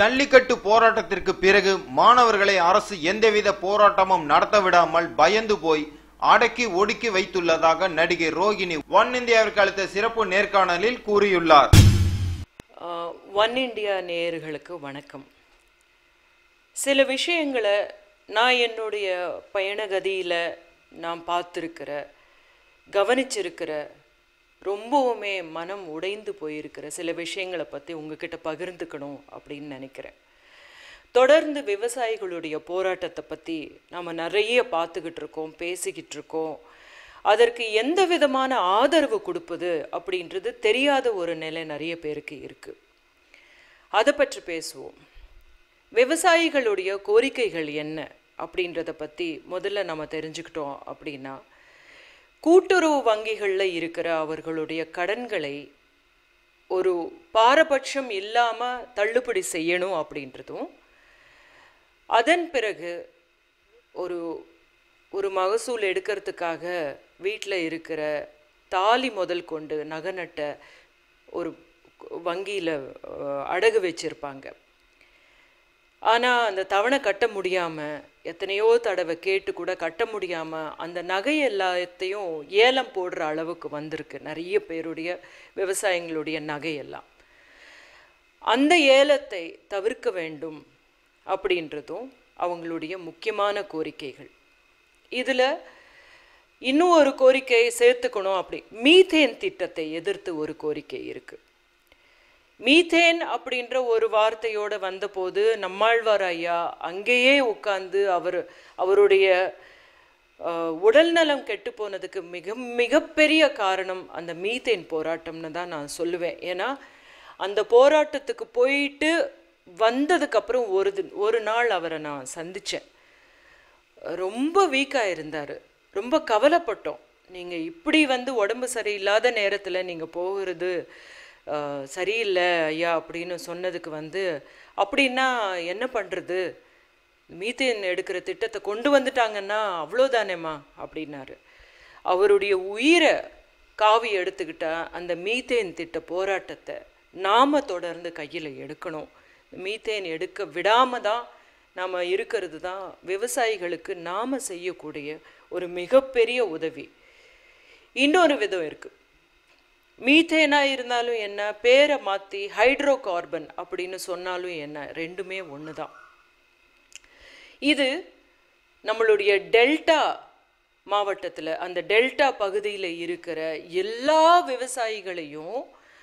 ஜல்லிக்கட்டு போராட்டத்திற்கு பிறகு மாணவர்களை அரசு எந்தவித போராட்டமும் நடத்த விடாமல் பயந்து போய் அடக்கி ஒடுக்கி வைத்துள்ளதாக நடிகை ரோகிணி ஒன் இந்தியாவிற்கு அளித்த சிறப்பு நேர்காணலில் கூறியுள்ளார் ஆஹ், ஒன் இண்டியா நேயர்களுக்கு வணக்கம் சில விஷயங்களை நான் என்னுடைய பயணகதியில் நான் பார்த்துருக்கிற கவனிச்சிருக்கிற ரொம்பவுமே மனம் உடைந்து போயிருக்கிற சில விஷயங்களை பற்றி உங்ககிட்ட பகிர்ந்துக்கணும் அப்படின்னு நினைக்கிறேன் தொடர்ந்து விவசாயிகளுடைய போராட்டத்தை பற்றி நம்ம நிறைய பார்த்துக்கிட்டு இருக்கோம் பேசிக்கிட்டு இருக்கோம் அதற்கு எந்த விதமான ஆதரவு கொடுப்பது அப்படின்றது தெரியாத ஒரு நிலை நிறைய பேருக்கு இருக்கு அதை பற்றி பேசுவோம் விவசாயிகளுடைய கோரிக்கைகள் என்ன அப்படின்றத பற்றி முதல்ல நம்ம தெரிஞ்சுக்கிட்டோம் அப்படின்னா கூட்டுறவு வங்கிகளில் இருக்கிற அவர்களுடைய கடன்களை ஒரு பாரபட்சம் இல்லாமல் தள்ளுபடி செய்யணும் அப்படின்றதும் அதன் பிறகு ஒரு ஒரு மகசூல் எடுக்கிறதுக்காக வீட்டில் இருக்கிற தாலி முதல் கொண்டு நகை நட்ட ஒரு வங்கியில் அடகு வச்சுருப்பாங்க ஆனால் அந்த தவணை கட்ட முடியாமல் எத்தனையோ தடவை கேட்டு கூட கட்ட முடியாமல் அந்த நகை எல்லாத்தையும் ஏலம் போடுற அளவுக்கு வந்திருக்கு நிறைய பேருடைய விவசாயிகளுடைய நகையெல்லாம் அந்த ஏலத்தை தவிர்க்க வேண்டும் அப்படின்றதும் அவங்களுடைய முக்கியமான கோரிக்கைகள் இதில் இன்னும் ஒரு கோரிக்கையை சேர்த்துக்கணும் அப்படி மீத்தேன் திட்டத்தை எதிர்த்து ஒரு கோரிக்கை இருக்குது மீத்தேன் அப்படின்ற ஒரு வார்த்தையோட வந்தபோது நம்மாழ்வார் ஐயா அங்கேயே உட்கார்ந்து அவர் அவருடைய அஹ், உடல் நலம் கெட்டு போனதுக்கு மிக மிகப்பெரிய காரணம் அந்த மீத்தேன் போராட்டம்னு தான் நான் சொல்லுவேன் ஏன்னா அந்த போராட்டத்துக்கு போயிட்டு வந்ததுக்கப்புறம் ஒரு தி- ஒரு நாள் அவரை நான் சந்தித்தேன் ரொம்ப வீக்காக இருந்தார் ரொம்ப கவலைப்பட்டோம் நீங்கள் இப்படி வந்து உடம்பு சரியில்லாத நேரத்தில் நீங்கள் போகிறது அஹ், சரியில்லை ஐயா அப்படின்னு சொன்னதுக்கு வந்து அப்படின்னா என்ன பண்ணுறது மீத்தேன் எடுக்கிற திட்டத்தை கொண்டு வந்துட்டாங்கன்னா அவ்வளோதானேம்மா அப்படின்னாரு அவருடைய உயிரை காவி எடுத்துக்கிட்ட அந்த மீத்தேன் திட்ட போராட்டத்தை நாம தொடர்ந்து கையில் எடுக்கணும் மீத்தேன் எடுக்க விடாம தான் நாம் இருக்கிறது தான் விவசாயிகளுக்கு நாம் செய்யக்கூடிய ஒரு மிகப்பெரிய உதவி இன்னொரு விதம் இருக்குது மீத்தேனா இருந்தாலும் என்ன பேரை மாற்றி ஹைட்ரோ கார்பன் அப்படின்னு சொன்னாலும் என்ன ரெண்டுமே ஒன்று தான் இது நம்மளுடைய டெல்டா மாவட்டத்தில் அந்த டெல்டா பகுதியில் இருக்கிற எல்லா விவசாயிகளையும்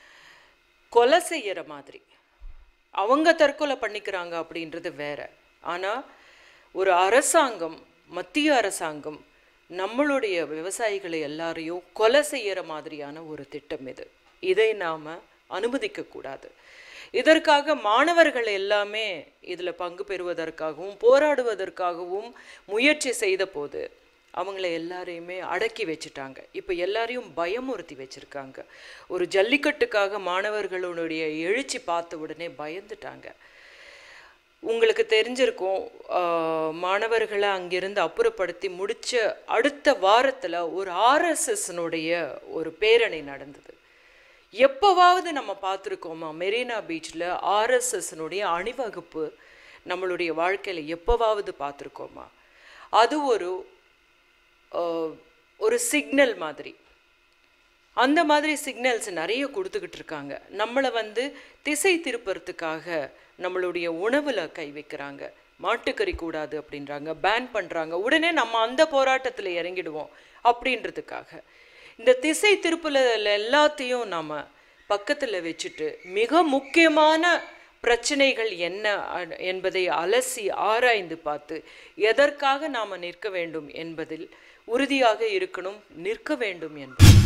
கொலை செய்யற மாதிரி அவங்க தற்கொலை பண்ணிக்கிறாங்க அப்படின்றது வேற ஆனால் ஒரு அரசாங்கம் மத்திய அரசாங்கம் நம்மளுடைய விவசாயிகளை எல்லாரையும் கொலை செய்யற மாதிரியான ஒரு திட்டம் இது இதை நாம் அனுமதிக்கக்கூடாது இதற்காக மாணவர்கள் எல்லாமே இதில் பங்கு பெறுவதற்காகவும் போராடுவதற்காகவும் முயற்சி செய்த போது அவங்கள எல்லாரையுமே அடக்கி வச்சுட்டாங்க இப்போ எல்லாரையும் பயமுறுத்தி வச்சுருக்காங்க ஒரு ஜல்லிக்கட்டுக்காக மாணவர்களுடைய எழுச்சி பார்த்த உடனே பயந்துட்டாங்க உங்களுக்கு தெரிஞ்சிருக்கும் ஆஹ், மாணவர்களை அங்கிருந்து அப்புறப்படுத்தி முடிச்ச அடுத்த வாரத்தில் ஒரு ஆர்எஸ்எஸ்னுடைய ஒரு பேரணி நடந்தது எப்போவாவது நம்ம பார்த்துருக்கோமா மெரினா பீச்சில் ஆர்எஸ்எஸ்னுடைய அணிவகுப்பு நம்மளுடைய வாழ்க்கையில் எப்போவாவது பார்த்துருக்கோமா அது ஒரு ஆஹ், ஒரு சிக்னல் மாதிரி அந்த மாதிரி சிக்னல்ஸ் நிறைய கொடுத்துக்கிட்டு இருக்காங்க நம்மளை வந்து திசை திருப்புறதுக்காக நம்மளுடைய உணவில் கை வைக்கிறாங்க மாட்டுக்கறி கூடாது அப்படின்றாங்க பேன் பண்ணுறாங்க உடனே நம்ம அந்த போராட்டத்தில் இறங்கிடுவோம் அப்படின்றதுக்காக இந்த திசை திருப்பல எல்லாத்தையும் நம்ம பக்கத்தில் வச்சுட்டு மிக முக்கியமான பிரச்சனைகள் என்ன அ- என்பதை அலசி ஆராய்ந்து பார்த்து எதற்காக நாம் நிற்க வேண்டும் என்பதில் உறுதியாக இருக்கணும் நிற்க வேண்டும் என்பது